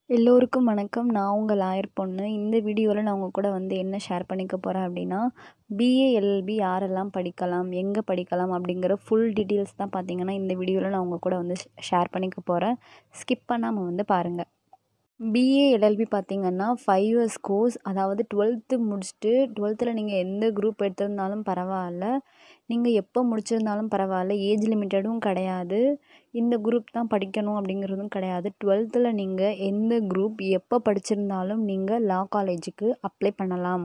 எல்லோருக்கும் வணக்கம் நான் உங்கள் லாயர் பொண்ணு இந்த வீடியோவில் நான் உங்கள் கூட வந்து என்ன ஷேர் பண்ணிக்க போகிறேன் அப்படின்னா பிஏ எல்எல்பி யாரெல்லாம் படிக்கலாம் எங்கே படிக்கலாம் அப்படிங்கிற ஃபுல் டீட்டெயில்ஸ் தான் பார்த்தீங்கன்னா இந்த வீடியோவில் நான் உங்கள் கூட வந்து ஷேர் பண்ணிக்க போகிறேன் ஸ்கிப் பண்ணாமல் வந்து பாருங்கள் பிஏ எல்எல்பி பார்த்தீங்கன்னா ஃபைவ் இயர்ஸ் கோர்ஸ் அதாவது டுவெல்த்து முடிச்சுட்டு டுவெல்த்தில் நீங்கள் எந்த குரூப் எடுத்திருந்தாலும் பரவாயில்ல நீங்கள் எப்போ முடிச்சிருந்தாலும் பரவாயில்ல ஏஜ் லிமிட்டடும் கிடையாது இந்த குரூப் தான் படிக்கணும் அப்படிங்கிறதும் கிடையாது டுவெல்த்தில் நீங்கள் எந்த குரூப் எப்போ படிச்சிருந்தாலும் நீங்கள் லா காலேஜுக்கு அப்ளை பண்ணலாம்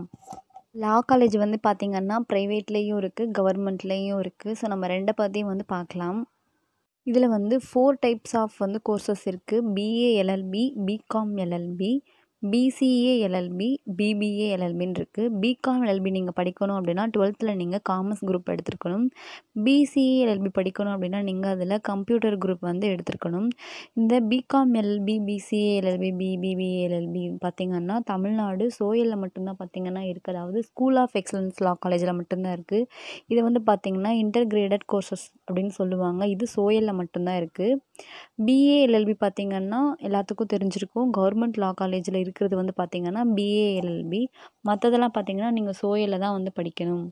லா காலேஜ் வந்து பார்த்திங்கன்னா ப்ரைவேட்லேயும் இருக்குது கவர்மெண்ட்லேயும் இருக்குது ஸோ நம்ம ரெண்டை பற்றியும் வந்து பார்க்கலாம் இதில் வந்து ஃபோர் டைப்ஸ் ஆஃப் வந்து கோர்சஸ் இருக்குது BA LLB BCom LLB BCA LLB BBA எல்எல்பின்னு இருக்குது பிகாம் எல்எல்பி நீங்கள் படிக்கணும் அப்படின்னா டுவெல்த்தில் நீங்கள் காமர்ஸ் குரூப் எடுத்துருக்கணும் பிசிஏ எல்எல்பி படிக்கணும் அப்படின்னா நீங்கள் அதில் கம்ப்யூட்டர் குரூப் வந்து எடுத்துருக்கணும் இந்த BCom LLB BCA LLB BBA LLB பார்த்திங்கன்னா தமிழ்நாடு சோயலில் மட்டும்தான் பார்த்திங்கன்னா இருக்குது அதாவது ஸ்கூல் ஆஃப் எக்ஸலன்ஸ் லா காலேஜில் மட்டும்தான் இருக்குது இது வந்து பார்த்திங்கன்னா இன்டர்கிரேடட் கோர்சஸ் அப்படின்னு சொல்லுவாங்க இது சோயலில் மட்டும்தான் இருக்குது பிஏ எல்எல்பி பார்த்திங்கன்னா எல்லாத்துக்கும் தெரிஞ்சிருக்கும் கவர்மெண்ட் லா காலேஜில் இருக்கிறது வந்து பார்த்திங்கன்னா பிஏ எல்எல்பி மற்றதெல்லாம் பார்த்திங்கன்னா நீங்கள் சோயலில் தான் வந்து படிக்கணும்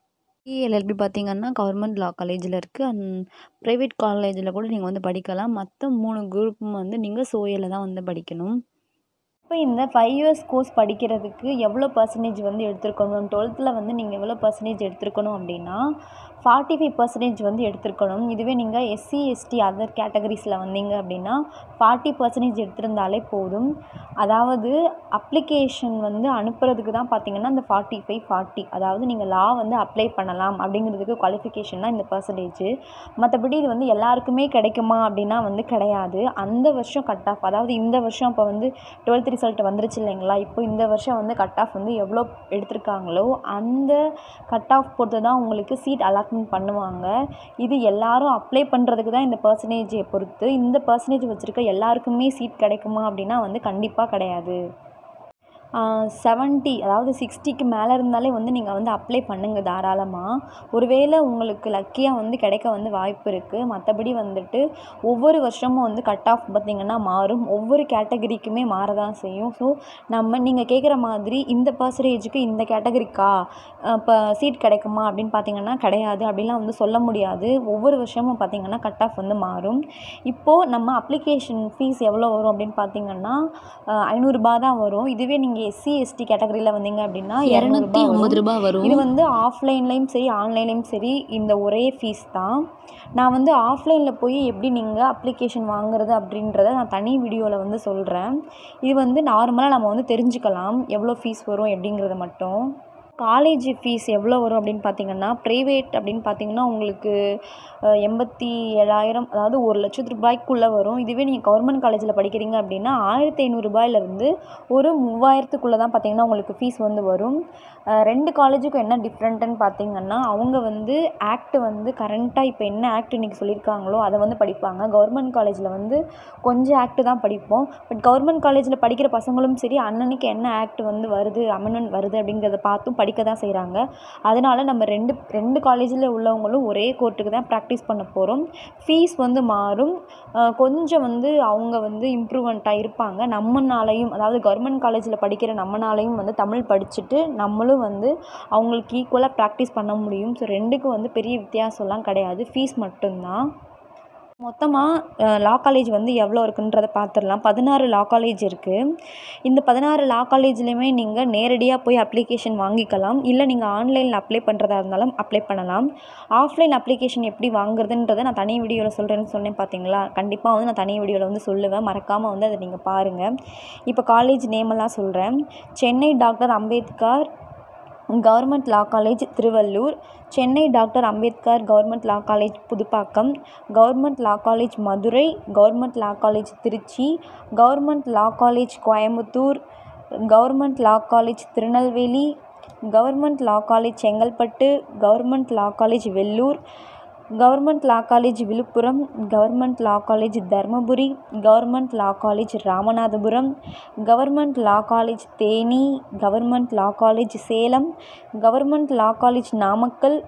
பிஏ எல்எல்பி பார்த்திங்கன்னா கவர்மெண்ட் லா காலேஜில் இருக்குது அண்ட் ப்ரைவேட் காலேஜில் கூட நீங்கள் வந்து படிக்கலாம் மற்ற மூணு குரூப்பும் வந்து நீங்கள் சோயலில் தான் வந்து படிக்கணும் இப்போ இந்த ஃபைவ் இயர்ஸ் கோர்ஸ் படிக்கிறதுக்கு எவ்வளோ பர்சன்டேஜ் வந்து எடுத்துருக்கணும் டுவெல்த்தில் வந்து நீங்கள் எவ்வளோ பர்சன்டேஜ் எடுத்துருக்கணும் அப்படின்னா ஃபார்ட்டி ஃபைவ் பர்சன்டேஜ் வந்து எடுத்துருக்கணும் இதுவே நீங்கள் எஸ்சி எஸ்டி அதர் கேட்டகரிஸில் வந்தீங்க அப்படின்னா ஃபார்ட்டி பர்சன்டேஜ் எடுத்திருந்தாலே போதும் அதாவது அப்ளிகேஷன் வந்து அனுப்புறதுக்கு தான் பார்த்தீங்கன்னா இந்த ஃபார்ட்டி ஃபைவ் ஃபார்ட்டி அதாவது நீங்கள் லா வந்து அப்ளை பண்ணலாம் அப்படிங்கிறதுக்கு குவாலிஃபிகேஷன் தான் இந்த பர்சன்டேஜ் மற்றபடி இது வந்து எல்லாருக்குமே கிடைக்குமா அப்படின்னா வந்து கிடையாது அந்த வருஷம் கட் ஆஃப் அதாவது இந்த வருஷம் இப்போ வந்து டுவெல்த் ரிசல்ட் வந்துருச்சு இல்லைங்களா இப்போ இந்த வருஷம் வந்து கட் ஆஃப் வந்து எவ்வளோ எடுத்திருக்காங்களோ அந்த கட் ஆஃப் பொறுத்து தான் உங்களுக்கு சீட் அலாட்மெண்ட் பண்ணுவாங்க இது எல்லாரும் அப்ளை பண்ணுறதுக்கு தான் இந்த பர்சன்டேஜை பொறுத்து இந்த பர்சன்டேஜ் வச்சுருக்க எல்லாருக்குமே சீட் கிடைக்குமா அப்படின்னா வந்து கண்டிப்பாக கிடையாது செவன்ட்டி அதாவது சிக்ஸ்டிக்கு மேலே இருந்தாலே வந்து நீங்கள் வந்து அப்ளை பண்ணுங்கள் தாராளமாக ஒருவேளை உங்களுக்கு லக்கியாக வந்து கிடைக்க வந்து வாய்ப்பு இருக்குது மற்றபடி வந்துட்டு ஒவ்வொரு வருஷமும் வந்து கட் ஆஃப் பார்த்திங்கன்னா மாறும் ஒவ்வொரு கேட்டகரிக்குமே மாற தான் செய்யும் ஸோ நம்ம நீங்கள் கேட்குற மாதிரி இந்த பர்சன்டேஜுக்கு இந்த கேட்டகரிக்கா இப்போ சீட் கிடைக்குமா அப்படின்னு பார்த்தீங்கன்னா கிடையாது அப்படிலாம் வந்து சொல்ல முடியாது ஒவ்வொரு வருஷமும் பார்த்திங்கன்னா கட் ஆஃப் வந்து மாறும் இப்போது நம்ம அப்ளிகேஷன் ஃபீஸ் எவ்வளோ வரும் அப்படின்னு பார்த்தீங்கன்னா ஐநூறுரூபா தான் வரும் இதுவே நீங்கள் எஸ்சி எஸ்டி கேட்டகரியில் வந்தீங்க அப்படின்னா இரநூத்தி ஐம்பது ரூபாய் வரும் இது வந்து ஆஃப்லைன்லேயும் சரி ஆன்லைன்லேயும் சரி இந்த ஒரே ஃபீஸ் தான் நான் வந்து ஆஃப்லைனில் போய் எப்படி நீங்கள் அப்ளிகேஷன் வாங்குறது அப்படின்றத நான் தனி வீடியோவில் வந்து சொல்கிறேன் இது வந்து நார்மலாக நம்ம வந்து தெரிஞ்சுக்கலாம் எவ்வளோ ஃபீஸ் வரும் எப்படிங்கிறத மட்டும் காலேஜ் ஃபீஸ் எவ்வளோ வரும் அப்படின்னு பார்த்தீங்கன்னா ப்ரைவேட் அப்படின்னு பார்த்தீங்கன்னா உங்களுக்கு எண்பத்தி ஏழாயிரம் அதாவது ஒரு லட்சத்து ரூபாய்க்குள்ளே வரும் இதுவே நீங்கள் கவர்மெண்ட் காலேஜில் படிக்கிறீங்க அப்படின்னா ஆயிரத்தி ஐநூறுரூபாயிலேருந்து ஒரு மூவாயிரத்துக்குள்ளே தான் பார்த்தீங்கன்னா உங்களுக்கு ஃபீஸ் வந்து வரும் ரெண்டு காலேஜுக்கும் என்ன டிஃப்ரெண்ட்டுன்னு பார்த்தீங்கன்னா அவங்க வந்து ஆக்ட் வந்து கரண்ட்டாக இப்போ என்ன ஆக்ட் இன்றைக்கி சொல்லியிருக்காங்களோ அதை வந்து படிப்பாங்க கவர்மெண்ட் காலேஜில் வந்து கொஞ்சம் ஆக்ட் தான் படிப்போம் பட் கவர்மெண்ட் காலேஜில் படிக்கிற பசங்களும் சரி அன்னன்னைக்கு என்ன ஆக்ட் வந்து வருது அமெண்ட்மெண்ட் வருது அப்படிங்கிறத பார்த்தும் படிக்க தான் செய்கிறாங்க அதனால் நம்ம ரெண்டு ரெண்டு காலேஜில் உள்ளவங்களும் ஒரே கோர்ட்டுக்கு தான் ப்ராக்டிஸ் பண்ண போகிறோம் ஃபீஸ் வந்து மாறும் கொஞ்சம் வந்து அவங்க வந்து இம்ப்ரூவ்மெண்ட்டாக இருப்பாங்க நம்மனாலையும் அதாவது கவர்மெண்ட் காலேஜில் படிக்கிற நம்மனாலையும் வந்து தமிழ் படிச்சுட்டு நம்மளும் வந்து அவங்களுக்கு ஈக்குவலாக ப்ராக்டிஸ் பண்ண முடியும் ஸோ ரெண்டுக்கும் வந்து பெரிய வித்தியாசம்லாம் கிடையாது ஃபீஸ் மட்டும்தான் மொத்தமாக லா காலேஜ் வந்து எவ்வளோ இருக்குன்றதை பார்த்துடலாம் பதினாறு லா காலேஜ் இருக்குது இந்த பதினாறு லா காலேஜ்லேயுமே நீங்கள் நேரடியாக போய் அப்ளிகேஷன் வாங்கிக்கலாம் இல்லை நீங்கள் ஆன்லைனில் அப்ளை பண்ணுறதா இருந்தாலும் அப்ளை பண்ணலாம் ஆஃப்லைன் அப்ளிகேஷன் எப்படி வாங்குறதுன்றதை நான் தனி வீடியோவில் சொல்கிறேன்னு சொன்னேன் பார்த்தீங்களா கண்டிப்பாக வந்து நான் தனி வீடியோவில் வந்து சொல்லுவேன் மறக்காமல் வந்து அதை நீங்கள் பாருங்கள் இப்போ காலேஜ் நேமெல்லாம் சொல்கிறேன் Chennai doctor Ambedkar government law college Tiruvallur Chennai doctor Ambedkar government law college Pudupakkam government law college Madurai government law college Tiruchi government law college Coimbatore government law college Tirunelveli government law college Chengalpattu government law college Vellore government law college Viluppuram government law college Dharmapuri government law college Ramanathapuram government law college Theni government law college Salem government law college Namakkal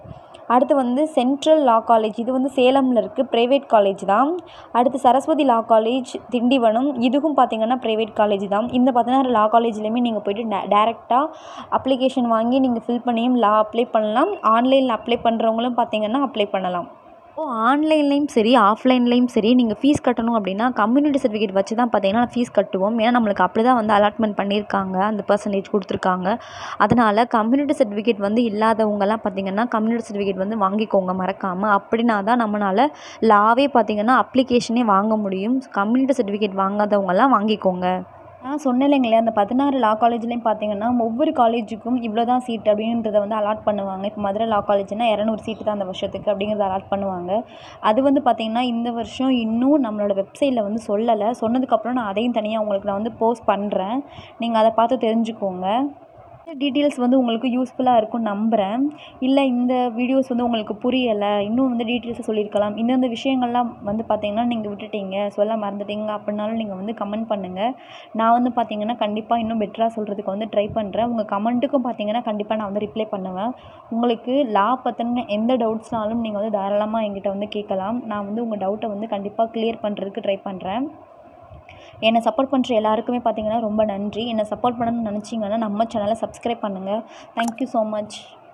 அடுத்து வந்து central லா college இது வந்து சேலமில் இருக்குது private college தான் அடுத்து சரஸ்வதி லா college Tindivanam இதுவும் பார்த்திங்கன்னா private college தான் இந்த பதினாறு லா காலேஜ்லேயுமே நீங்கள் போய்ட்டு டே டேரெக்டாக அப்ளிகேஷன் வாங்கி நீங்கள் ஃபில் பண்ணியும் லா அப்ளை பண்ணலாம் ஆன்லைனில் அப்ளை பண்ணுறவங்களும் பார்த்திங்கன்னா அப்ளை பண்ணலாம் ஓ ஆன்லைன்லேயும் சரி ஆஃப்லைன்லேயும் சரி நீங்கள் ஃபீஸ் கட்டணும் அப்படின்னா கம்யூனிட்டி சர்டிஃபிகேட் வச்சு தான் பார்த்தீங்கன்னா ஃபீஸ் கட்டுவோம் ஏன்னா நம்மளுக்கு அப்படி தான் வந்து அலாட்மெண்ட் பண்ணியிருக்காங்க அந்த பர்சன்டேஜ் கொடுத்துருக்காங்க அதனால் கம்யூனிட்டி சர்டிஃபிகேட் வந்து இல்லாதவங்கலாம் பார்த்தீங்கன்னா கம்யூனிட்டி சர்டிஃபிகேட் வந்து வாங்கிக்கோங்க மறக்காமல் அப்படின்னா தான் நம்மளால் லாவே பார்த்தீங்கன்னா அப்ளிகேஷனே வாங்க முடியும் கம்யூனிட்டி சர்டிஃபிகேட் வாங்காதவங்கலாம் வாங்கிக்கோங்க நான் சொன்னேன் இல்லைங்களே அந்த பதினாறு லா காலேஜ்லேயும் பார்த்தீங்கன்னா ஒவ்வொரு காலேஜுக்கும் இவ்வளோ தான் சீட் அப்படின்றத வந்து அலாட் பண்ணுவாங்க இப்போ மதுரை லா காலேஜ்னால் இரநூறு சீட்டு தான் அந்த வருஷத்துக்கு அப்படிங்கிறத அலாட் பண்ணுவாங்க அது வந்து பார்த்திங்கன்னா இந்த வருஷம் இன்னும் நம்மளோட வெப்சைட்டில் வந்து சொல்லலை சொன்னதுக்கப்புறம் நான் அதையும் தனியாக உங்களுக்கு நான் வந்து போஸ்ட் பண்ணுறேன் நீங்கள் அதை பார்த்து தெரிஞ்சுக்கோங்க டீட்டெயில்ஸ் வந்து உங்களுக்கு யூஸ்ஃபுல்லாக இருக்கும் நம்புகிறேன் இல்லை இந்த வீடியோஸ் வந்து உங்களுக்கு புரியலை இன்னும் வந்து டீட்டெயில்ஸை சொல்லியிருக்கலாம் இந்தந்த விஷயங்கள்லாம் வந்து பார்த்தீங்கன்னா நீங்கள் விட்டுட்டீங்க சொல்ல மறந்துட்டீங்க அப்படின்னாலும் நீங்கள் வந்து கமெண்ட் பண்ணுங்கள் நான் வந்து பார்த்தீங்கன்னா கண்டிப்பாக இன்னும் பெட்டராக சொல்கிறதுக்கு வந்து ட்ரை பண்ணுறேன் உங்கள் கமெண்ட்டுக்கும் பார்த்தீங்கன்னா கண்டிப்பாக நான் வந்து ரிப்ளை பண்ணுவேன் உங்களுக்கு லா பற்றின எந்த டவுட்ஸ்னாலும் நீங்கள் வந்து தாராளமாக என்கிட்ட வந்து கேட்கலாம் நான் வந்து உங்கள் டவுட்டை வந்து கண்டிப்பாக க்ளியர் பண்ணுறதுக்கு ட்ரை பண்ணுறேன் என்னை சப்போர்ட் பண்ணுற எல்லாருக்குமே பார்த்தீங்கன்னா ரொம்ப நன்றி என்னை சப்போர்ட் பண்ணணும்னு நினச்சிங்கன்னா நம்ம சேனலை சப்ஸ்கிரைப் பண்ணுங்கள் தேங்க்யூ ஸோ மச்